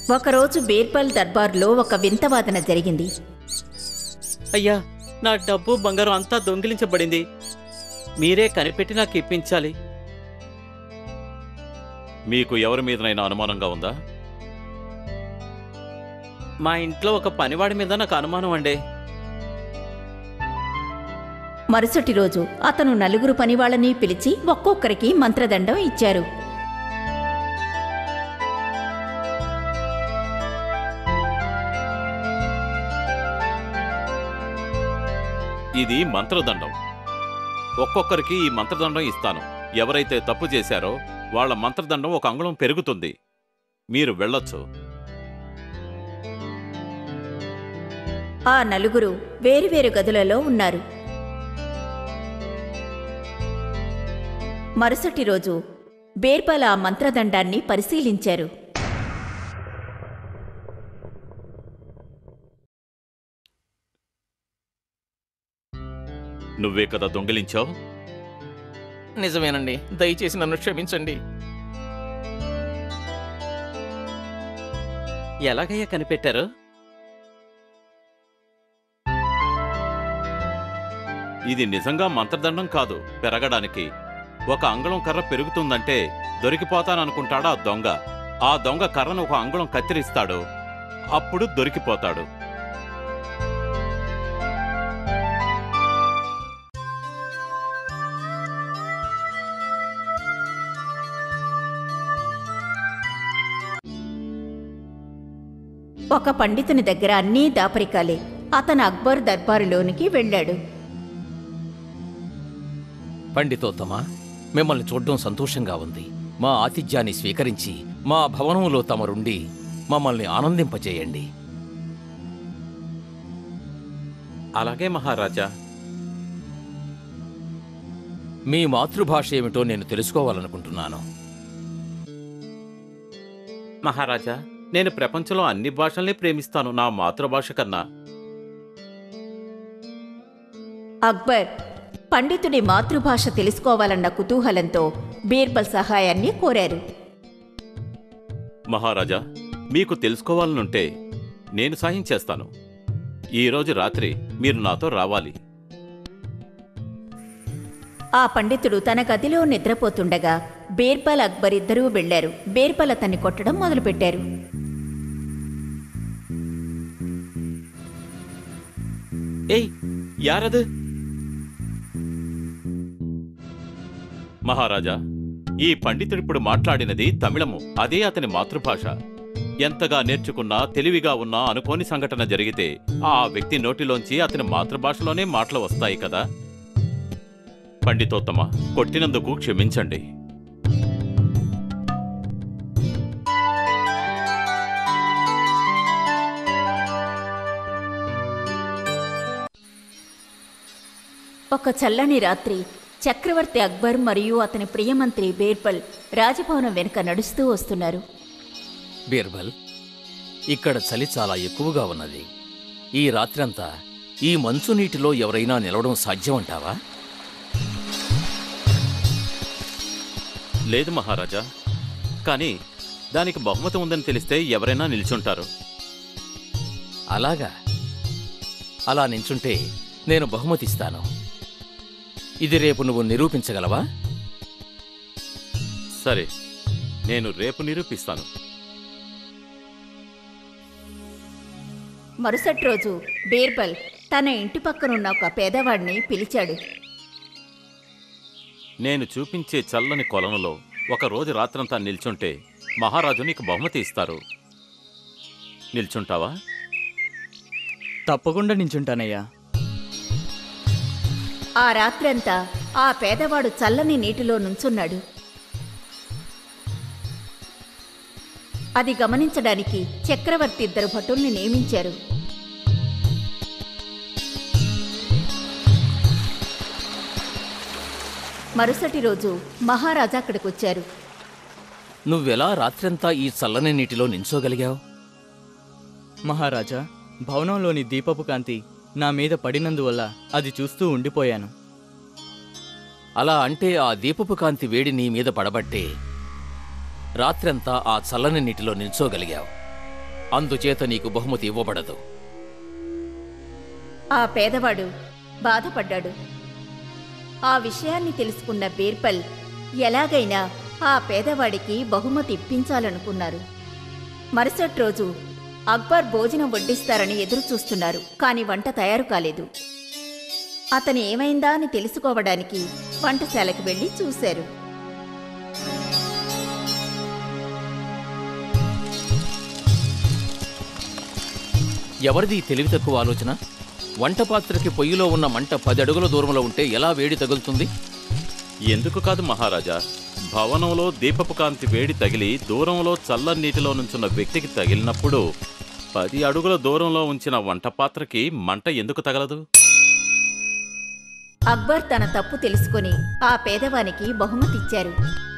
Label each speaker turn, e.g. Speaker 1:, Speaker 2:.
Speaker 1: ఒకరోజు బీర్బల్ దర్బార్లో ఒక వింత వాదన జరిగింది
Speaker 2: అయ్యా నా డబ్బు బంగారం అంతా దొంగిలించబడింది మీరే కనిపెట్టి నాకు ఇప్పించాలి
Speaker 3: మీకు ఎవరి మీదనైనా అనుమానంగా ఉందా
Speaker 2: మా ఇంట్లో ఒక పనివాడి మీద నాకు అనుమానం అండి
Speaker 1: మరుసటి రోజు అతను నలుగురు పనివాళ్ళని పిలిచి ఒక్కొక్కరికి మంత్రదండం ఇచ్చారు
Speaker 3: ఇది మంత్రదండం ఒక్కొక్కరికి ఈ మంత్రదండం ఇస్తాను ఎవరైతే తప్పు చేశారో వాళ్ళ మంత్రదండం ఒక అంగుళం పెరుగుతుంది మీరు వెళ్ళొచ్చు
Speaker 1: ఆ నలుగురు వేరువేరు గదులలో ఉన్నారు మరుసటి రోజు బీర్బల్ ఆ మంత్రదండాన్ని పరిశీలించారు
Speaker 3: నువ్వే కదా దొంగిలించావు
Speaker 4: నిజమేనండి దయచేసి నన్ను క్షమించండి
Speaker 2: ఎలాగయ్యా కనిపెట్టారు
Speaker 3: ఇది నిజంగా మంత్రదండం కాదు పెరగడానికి ఒక అంగుళం కర్ర పెరుగుతుందంటే దొరికిపోతాననుకుంటాడా ఆ దొంగ ఆ దొంగ కర్రను ఒక అంగుళం కత్తిరిస్తాడు అప్పుడు దొరికిపోతాడు
Speaker 1: ఒక పండితుని దగ్గర అన్నీ దాపరికాలే అతను అక్బర్ దర్బారులోనికి వెళ్ళాడు
Speaker 4: పండితోత్తమా మిమ్మల్ని చూడడం సంతోషంగా ఉంది మా ఆతిథ్యాన్ని స్వీకరించి మా భవనంలో తమరుండి మమ్మల్ని ఆనందింపచేయండి
Speaker 3: అలాగే మహారాజా
Speaker 4: మీ మాతృభాష ఏమిటో నేను తెలుసుకోవాలనుకుంటున్నాను
Speaker 3: మహారాజా నేను ప్రపంచంలో అన్ని భాషల్ని ప్రేమిస్తాను నా మాతృభాష కన్నా
Speaker 1: అక్బర్ పండితుడి మాతృభాష తెలుసుకోవాలన్న కుతూహలంతో బీర్బల్ సహాయాన్ని కోరారు
Speaker 3: మహారాజా మీకు తెలుసుకోవాలనుంటే నేను సాయం చేస్తాను ఈరోజు రాత్రి మీరు నాతో రావాలి
Speaker 1: ఆ పండితుడు తన గదిలో నిద్రపోతుండగా బీర్బల్ అక్బర్ ఇద్దరూ వెళ్లారు బీర్బల్ అతన్ని కొట్టడం మొదలుపెట్టారు
Speaker 2: ఏయ్ యారదు
Speaker 3: మహారాజా ఈ పండితుడిప్పుడు మాట్లాడినది తమిళము అదే అతని మాతృభాష ఎంతగా నేర్చుకున్నా తెలివిగా ఉన్నా అనుకోని సంఘటన జరిగితే ఆ వ్యక్తి నోటిలోంచి అతని మాతృభాషలోనే మాటలు వస్తాయి కదా పండితోత్తమ కొట్టినందుకు క్షమించండి
Speaker 1: ఒక చల్లని రాత్రి చక్రవర్తి అక్బర్ మరియు అతని ప్రియమంత్రి బీర్బల్ రాజభవనం వెనుక నడుస్తూ వస్తున్నారు
Speaker 4: బీర్బల్ ఇక్కడ చలి చాలా ఎక్కువగా ఉన్నది ఈ రాత్రంతా ఈ మంచు నీటిలో ఎవరైనా నిలవడం సాధ్యమంటావా
Speaker 3: లేదు మహారాజా కానీ దానికి బహుమతి ఉందని తెలిస్తే ఎవరైనా నిల్చుంటారు
Speaker 4: అలాగా అలా నించుంటే నేను బహుమతిస్తాను ఇది రేపు నువ్వు నిరూపించగలవా
Speaker 3: సరే నేను రేపు నిరూపిస్తాను
Speaker 1: మరుసటి రోజు బీర్బల్ తన ఇంటి పక్కనున్న ఒక పేదవాడిని పిలిచాడు
Speaker 3: నేను చూపించే చల్లని కొలనులో ఒక రోజు రాత్రంతా నిల్చుంటే మహారాజు నీకు బహుమతి ఇస్తారు నిల్చుంటావా
Speaker 5: తప్పకుండా నించుంటానయ్యా
Speaker 1: ఆ రాత్రంతా ఆ పేదవాడు చల్లని నీటిలో నుంచున్నాడు అది గమనించడానికి చక్రవర్తి ఇద్దరు భటుల్ని నియమించారు మరుసటి రోజు మహారాజా అక్కడికొచ్చారు
Speaker 4: నువ్వెలా రాత్రంతా ఈ చల్లని నీటిలో నించోగలిగావు
Speaker 5: మహారాజా భవనంలోని దీపపు కాంతి నా మీద పడినందువల్ల అది చూస్తూ ఉండిపోయాను
Speaker 4: అలా అంటే ఆ దీపపు కాంతి వేడి నీ మీద పడబట్టే రాత్రంతా ఆ చల్లని నీటిలో నిల్చోగలిగావు అందుచేత నీకు బహుమతి ఇవ్వబడదు
Speaker 1: ఆ పేదవాడు బాధపడ్డాడు ఆ విషయాన్ని తెలుసుకున్న బీర్బల్ ఎలాగైనా ఆ పేదవాడికి బహుమతి ఇప్పించాలనుకున్నారు మరుసటి రోజు అక్బర్ భోజనం వడ్డిస్తారని ఎదురు చూస్తున్నారు కాని వంట తయారు కాలేదు అతను ఏమైందా అని తెలుసుకోవడానికి వంటశాలకు వెళ్లి చూశారు
Speaker 4: ఎవరిది ఈ తెలివి తక్కువ ఆలోచన వంట పాత్రకి పొయ్యిలో ఉన్న మంట పది అడుగుల దూరంలో ఉంటే ఎలా వేడి తగులుతుంది
Speaker 3: ఎందుకు కాదు మహారాజా భవనంలో దీపపు కాంతి వేడి తగిలి దూరంలో చల్లని నీటిలో నుంచున్న వ్యక్తికి తగిలినప్పుడు పది అడుగుల దూరంలో ఉంచిన వంట పాత్రకి మంట ఎందుకు తగలదు
Speaker 1: అక్బర్ తన తప్పు తెలుసుకొని ఆ పేదవానికి బహుమతిచ్చారు